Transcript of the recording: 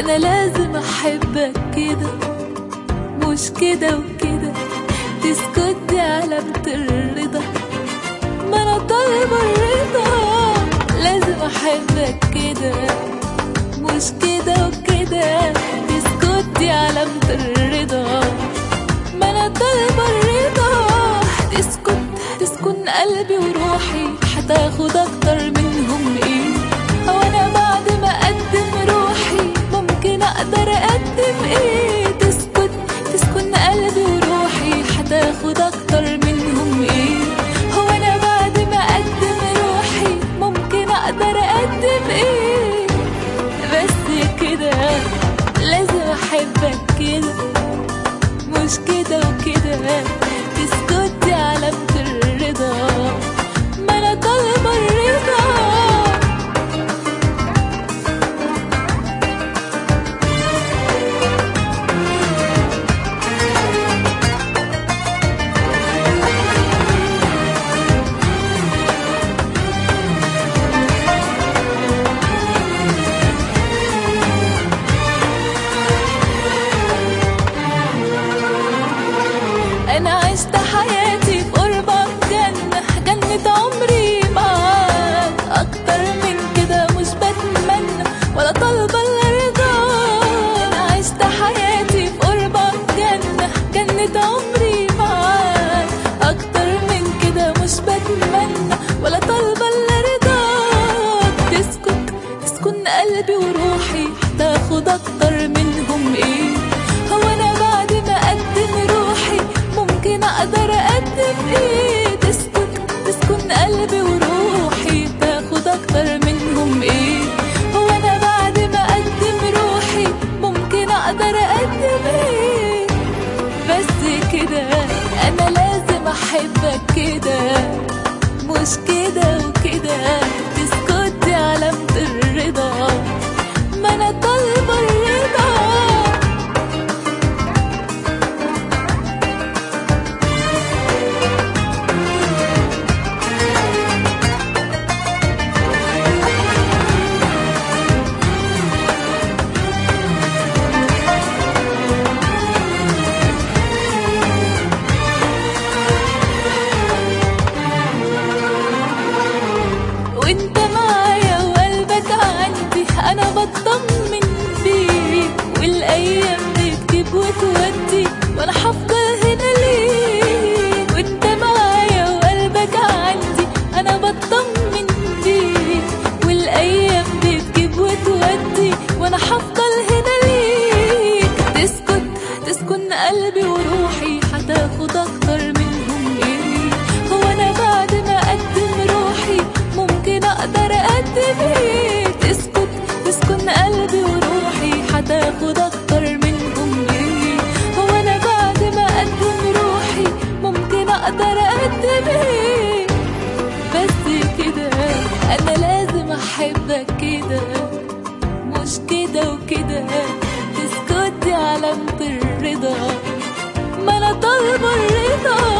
انا لازم احبك كده مش كده وكده تسكت علامة الرضا ما انا طالبة الرضا لازم احبك كده مش كده وكده تسكت علامة الرضا ما انا طالبة الرضا تسكت تسكن قلبي وروحي هتاخد اكتر منهم ايه هو انا بعد ما اقدم روحي ممكن اقدر اقدم ايه تسكت تسكن قلبي وروحي هتاخد اكتر منهم ايه هو انا بعد ما اقدم روحي ممكن اقدر اقدم ايه بس كده لازم احبك كده مش كده وكده تسكتي علامة الرضا ما انا طالبة الرضا انا عشت حياتي في قربك جنة جنة عمري معاك اكتر من كده مش بتمنى ولا طالبة الا رضا انا عشت حياتي في قربك جنة جنة عمري معاك اكتر من كده مش بتمنى ولا طالبة الا رضاك تسكت تسكن قلبي وروحي هتاخد اكتر منهم ايه هو انا بعد ما اقدم روحي ممكن اقدر اقدم ايه تسكت تسكن قلبي وروحي تاخد اكتر منهم ايه هو انا بعد ما اقدم روحي ممكن اقدر اقدم ايه بس كده انا لازم احبك كده مش كده وكده تسكتي علامة الرضا ما انا طالبة الرضا وانت معايا وقلبك عندي انا بطمن بيك والايام بتجيب وتودي وانا هفضل هنا ليك وانت معايا وقلبك عندي انا بطمن بيك والايام بتجيب وتودي وانا هفضل هنا ليك تسكت تسكن قلبي وروحي هتاخد اكتر منهم ايه هو انا بعد ما اقدم روحي ممكن اقدر اقدم ايه تسكت تسكن قلبي وروحي هتاخد اكتر منهم ايه هو انا بعد ما اقدم روحي ممكن اقدر اقدم ايه بس كده انا لازم احبك كده مش كده وكده تسكتي علامة الرضا ما انا طالبة الرضا